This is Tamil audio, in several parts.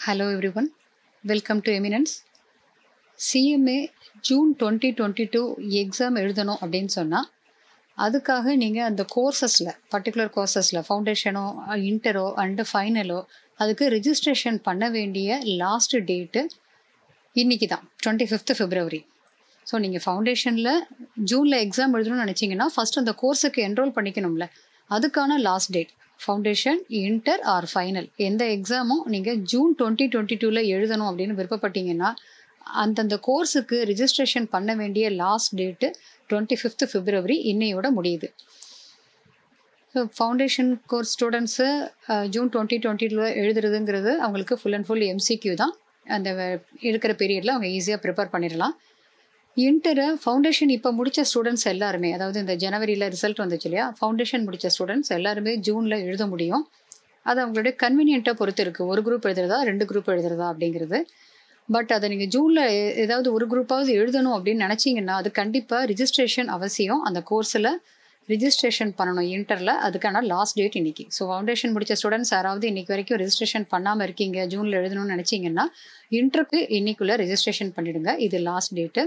Hello everyone, welcome to Eminence. CMA June twenty twenty two exam எழுதணும் அப்படின்னு சொன்னால் அதுக்காக நீங்கள் அந்த கோர்சஸில் பர்டிகுலர் கோர்சஸில் ஃபவுண்டேஷனோ இன்டரோ அண்டு ஃபைனலோ அதுக்கு ரிஜிஸ்ட்ரேஷன் பண்ண வேண்டிய லாஸ்ட் டேட்டு இன்னைக்கு தான் டுவெண்ட்டி ஃபிஃப்த் ஃபிப்ரவரி ஸோ நீங்கள் ஃபவுண்டேஷனில் ஜூனில் எக்ஸாம் எழுதணும்னு நினச்சிங்கன்னா ஃபஸ்ட் அந்த கோர்ஸுக்கு என்ரோல் பண்ணிக்கணும்ல அதுக்கான last date foundation inter or final எந்த எக்ஸாமும் நீங்கள் ஜூன் டுவெண்ட்டி டுவெண்ட்டி டூவில் எழுதணும் அப்படின்னு விருப்பப்பட்டீங்கன்னா அந்தந்த கோர்ஸுக்கு ரிஜிஸ்ட்ரேஷன் பண்ண வேண்டிய லாஸ்ட் டேட்டு டுவெண்ட்டி ஃபிஃப்த் பிப்ரவரி இன்னையோட முடியுது so foundation course students June twenty டுவெண்ட்டியில் எழுதுறதுங்கிறது அவங்களுக்கு ஃபுல் அண்ட் ஃபுல் எம்சிக்யூ தான் அந்த இருக்கிற பீரியடில் அவங்க ஈஸியாக ப்ரிப்பேர் பண்ணிடலாம் இன்டரை ஃபவுண்டேஷன் இப்போ முடித்த ஸ்டூடெண்ட்ஸ் எல்லாருமே அதாவது இந்த ஜனவரியில் ரிசல்ட் வந்துச்சு இல்லையா ஃபவுண்டேஷன் முடித்த ஸ்டூடெண்ட்ஸ் எல்லாருமே ஜூனில் எழுத முடியும் அது அவங்களுடைய கன்வீனியண்ட்டை பொறுத்து இருக்குது ஒரு குரூப் எழுதுறதா ரெண்டு குரூப் எழுதுறதா அப்படிங்கிறது பட் அதை நீங்கள் ஜூனில் ஏதாவது ஒரு குரூப்பாவது எழுதணும் அப்படின்னு நினச்சிங்கன்னா அது கண்டிப்பாக ரிஜிஸ்ட்ரேஷன் அவசியம் அந்த கோர்ஸில் ரிஜிஸ்ட்ரேஷன் பண்ணணும் இன்டரில் அதுக்கான லாஸ்ட் டேட் இன்னைக்கு ஸோ ஃபவுண்டேஷன் முடித்த ஸ்டூடெண்ட்ஸ் யாராவது இன்னைக்கு வரைக்கும் ரெஜிஸ்ட்ரேஷன் பண்ணாமல் இருக்கீங்க ஜூனில் எழுதணும்னு நினச்சிங்கன்னா இன்டருக்கு இன்னைக்குள்ளே ரெஜிஸ்ட்ரேஷன் பண்ணிடுங்க இது லாஸ்ட் டேட்டு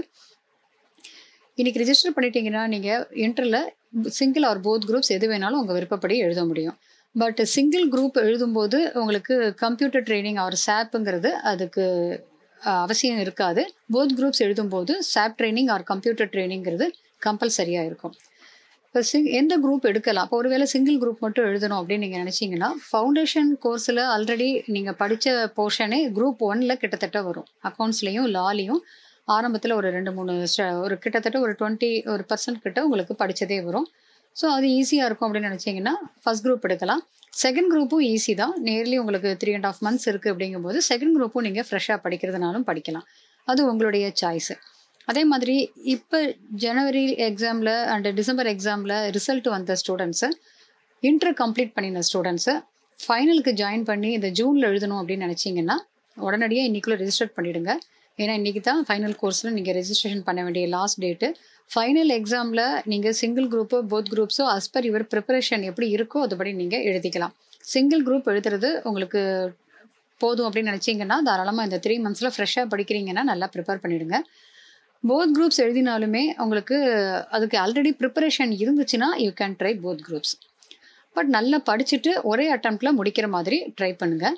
இன்னைக்கு ரெஜிஸ்டர் பண்ணிட்டீங்கன்னா நீங்கள் இன்டரில் சிங்கிள் ஆர் போத் குரூப்ஸ் எது வேணாலும் உங்கள் விருப்பப்படி எழுத முடியும் பட் சிங்கிள் குரூப் எழுதும்போது உங்களுக்கு கம்ப்யூட்டர் ட்ரைனிங் ஆர் சாப்புங்கிறது அதுக்கு அவசியம் இருக்காது போத் குரூப்ஸ் எழுதும்போது சாப் ட்ரைனிங் ஆர் கம்ப்யூட்டர் ட்ரைனிங்கிறது கம்பல்சரியாக இருக்கும் இப்போ சிங் எந்த குரூப் எடுக்கலாம் இப்போ ஒருவேளை சிங்கிள் குரூப் மட்டும் எழுதணும் அப்படின்னு நீங்கள் நினச்சிங்கன்னா ஃபவுண்டேஷன் கோர்ஸில் ஆல்ரெடி நீங்கள் படித்த போர்ஷனே குரூப் ஒனில் கிட்டத்தட்ட வரும் அக்கௌண்ட்ஸ்லேயும் லாலையும் ஆரம்பத்தில் ஒரு ரெண்டு மூணு ஒரு கிட்டத்தட்ட ஒரு டுவெண்ட்டி ஒரு பர்சன்ட் கிட்ட உங்களுக்கு படித்ததே வரும் ஸோ அது ஈஸியாக இருக்கும் அப்படின்னு நினச்சிங்கன்னா ஃபஸ்ட் குரூப் எடுக்கலாம் செகண்ட் குரூப்பும் ஈஸி தான் நேர்லி உங்களுக்கு த்ரீ அண்ட் ஆஃப் மந்த்ஸ் இருக்குது அப்படிங்கும்போது செகண்ட் குரூப்பும் நீங்கள் ஃப்ரெஷ்ஷாக படிக்கிறதுனாலும் படிக்கலாம் அது உங்களுடைய சாய்ஸு அதே மாதிரி இப்போ ஜனவரி எக்ஸாமில் அண்ட் டிசம்பர் எக்ஸாமில் ரிசல்ட் வந்த ஸ்டூடெண்ட்ஸு இன்டர் கம்ப்ளீட் பண்ணின ஸ்டூடெண்ட்ஸு ஃபைனலுக்கு ஜாயின் பண்ணி இந்த ஜூனில் எழுதணும் அப்படின்னு நினச்சிங்கன்னா உடனடியாக இன்றைக்குள்ளே ரெஜிஸ்டர் பண்ணிவிடுங்க ஏன்னா இன்றைக்கி தான் ஃபைனல் கோர்ஸில் நீங்கள் ரெஜிஸ்ட்ரேஷன் பண்ண வேண்டிய லாஸ்ட் டேட்டு ஃபைனல் எக்ஸாமில் நீங்கள் சிங்கிள் குரூப்போ போத் குரூப்ஸோ அஸ் பர் யுவர் ப்ரிப்பரேஷன் எப்படி இருக்கோ அதுபடி நீங்கள் எழுதிக்கலாம் சிங்கிள் குரூப் எழுதுறது உங்களுக்கு போதும் அப்படின்னு நினச்சிங்கன்னா தாராளமாக இந்த த்ரீ மந்த்ஸில் ஃப்ரெஷ்ஷாக படிக்கிறீங்கன்னா நல்லா ப்ரிப்பேர் பண்ணிவிடுங்க போத் குரூப்ஸ் எழுதினாலுமே உங்களுக்கு அதுக்கு ஆல்ரெடி ப்ரிப்பரேஷன் இருந்துச்சுன்னா you can try both groups but நல்லா படிச்சுட்டு ஒரே அட்டம்ப்டில் முடிக்கிற மாதிரி ட்ரை பண்ணுங்கள்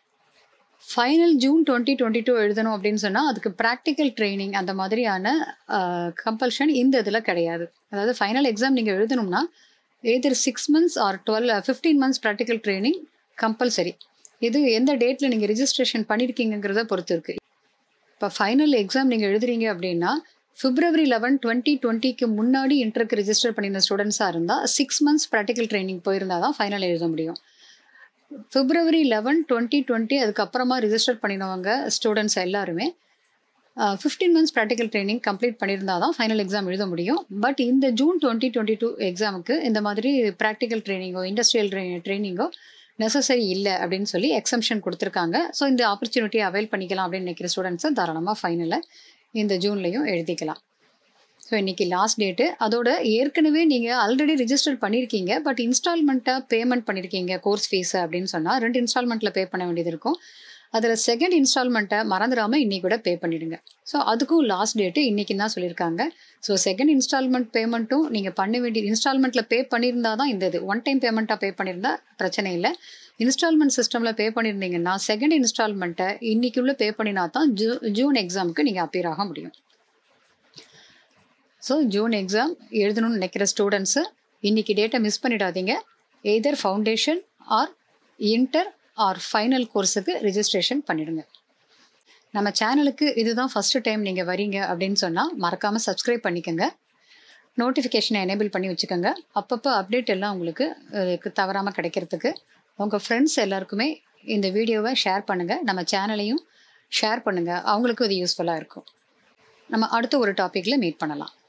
final June twenty twenty two எழுதணும் அப்படின்னு சொன்னால் அதுக்கு ப்ராக்டிக்கல் ட்ரைனிங் அந்த மாதிரியான கம்பல்ஷன் இந்த இதில் கிடையாது அதாவது ஃபைனல் எக்ஸாம் நீங்கள் எழுதணும்னா எதிர் six months or twelve fifteen months practical training compulsory இது எந்த டேட்டில் நீங்கள் ரிஜிஸ்ட்ரேஷன் பண்ணியிருக்கீங்கிறத பொறுத்து இருக்குது இப்போ ஃபைனல் எக்ஸாம் நீங்கள் எழுதுறீங்க அப்படின்னா பிப்ரவரி லெவன் டுவெண்ட்டி டுவெண்ட்டிக்கு முன்னாடி இன்டருக்கு ரிஜிஸ்டர் பண்ணியிருந்த ஸ்டூடெண்ட்ஸாக இருந்தால் சிக்ஸ் மந்த்ஸ் ப்ராக்டிக்கல் ட்ரைனிங் போயிருந்தால் தான் ஃபைனல் எழுத முடியும் பிப்ரவரி லெவன் டுவெண்ட்டி டுவெண்ட்டி அதுக்கப்புறமா ரிஜிஸ்டர் பண்ணினவங்க ஸ்டூடெண்ட்ஸ் எல்லாருமே fifteen months practical training complete பண்ணியிருந்தால் தான் ஃபைனல் எக்ஸாம் எழுத முடியும் பட் இந்த ஜூன் டுவெண்ட்டி டுவெண்ட்டி டூ எக்ஸாமுக்கு இந்த மாதிரி ப்ராக்டிக்கல் ட்ரைனிங்கோ இண்டஸ்ட்ரியல் ட்ரைனிங்கோ நெசசரி இல்லை அப்படின்னு சொல்லி எக்ஸம்ஷன் கொடுத்துருக்காங்க ஸோ இந்த ஆப்பர்ச்சுனிட்டியை அவைல் பண்ணிக்கலாம் அப்படின்னு நினைக்கிற ஸ்டூடெண்ட்ஸை தாராளமாக ஃபைனலில் இந்த ஜூன்லேயும் எழுதிக்கலாம் ஸோ இன்றைக்கி லாஸ்ட் டேட்டு அதோட ஏற்கனவே நீங்கள் ஆல்ரெடி ரிஜிஸ்டர் பண்ணியிருக்கீங்க பட் இன்ஸ்டால்மெண்ட்டாக பேமெண்ட் பண்ணியிருக்கீங்க கோர்ஸ் ஃபீஸை அப்படின்னு சொன்னால் ரெண்டு இன்ஸ்டால்மெண்ட்டில் பே பண்ண வேண்டியது இருக்கும் அதில் செகண்ட் இன்ஸ்டால்மெண்ட்டை மறந்துடாமல் இன்றைக்கி கூட பே பண்ணிவிடுங்க ஸோ அதுக்கும் லாஸ்ட் டேட்டு இன்றைக்கி தான் சொல்லியிருக்காங்க ஸோ செகண்ட் இன்ஸ்டால்மெண்ட் பேமெண்ட்டும் நீங்கள் பண்ண வேண்டிய இன்ஸ்டால்மெண்ட்டில் பே பண்ணியிருந்தா தான் இந்த இது ஒன் டைம் பேமெண்ட்டாக பே பண்ணியிருந்தா பிரச்சனை இல்லை இன்ஸ்டால்மெண்ட் சிஸ்டமில் பே பண்ணியிருந்தீங்கன்னா செகண்ட் இன்ஸ்டால்மெண்ட்டை இன்றைக்குள்ளே பே பண்ணினா தான் ஜூ ஜூன் எக்ஸாமுக்கு நீங்கள் அப்பியர் ஆக முடியும் ஸோ ஜூன் எக்ஸாம் எழுதணும்னு நினைக்கிற ஸ்டூடெண்ட்ஸு இன்றைக்கி டேட்டை மிஸ் பண்ணிடாதீங்க either foundation or inter or final கோர்ஸுக்கு ரிஜிஸ்ட்ரேஷன் பண்ணிடுங்க நம்ம சேனலுக்கு இதுதான் ஃபஸ்ட்டு டைம் நீங்கள் வரீங்க அப்படின்னு சொன்னால் மறக்காமல் சப்ஸ்கிரைப் பண்ணிக்கோங்க நோட்டிஃபிகேஷனை எனேபிள் பண்ணி வச்சுக்கோங்க அப்பப்போ அப்டேட் எல்லாம் உங்களுக்கு தவறாமல் கிடைக்கிறதுக்கு உங்கள் ஃப்ரெண்ட்ஸ் எல்லாருக்குமே இந்த வீடியோவை ஷேர் பண்ணுங்கள் நம்ம சேனலையும் ஷேர் பண்ணுங்கள் அவங்களுக்கும் இது யூஸ்ஃபுல்லாக இருக்கும் நம்ம அடுத்த ஒரு டாப்பிக்கில் மீட் பண்ணலாம்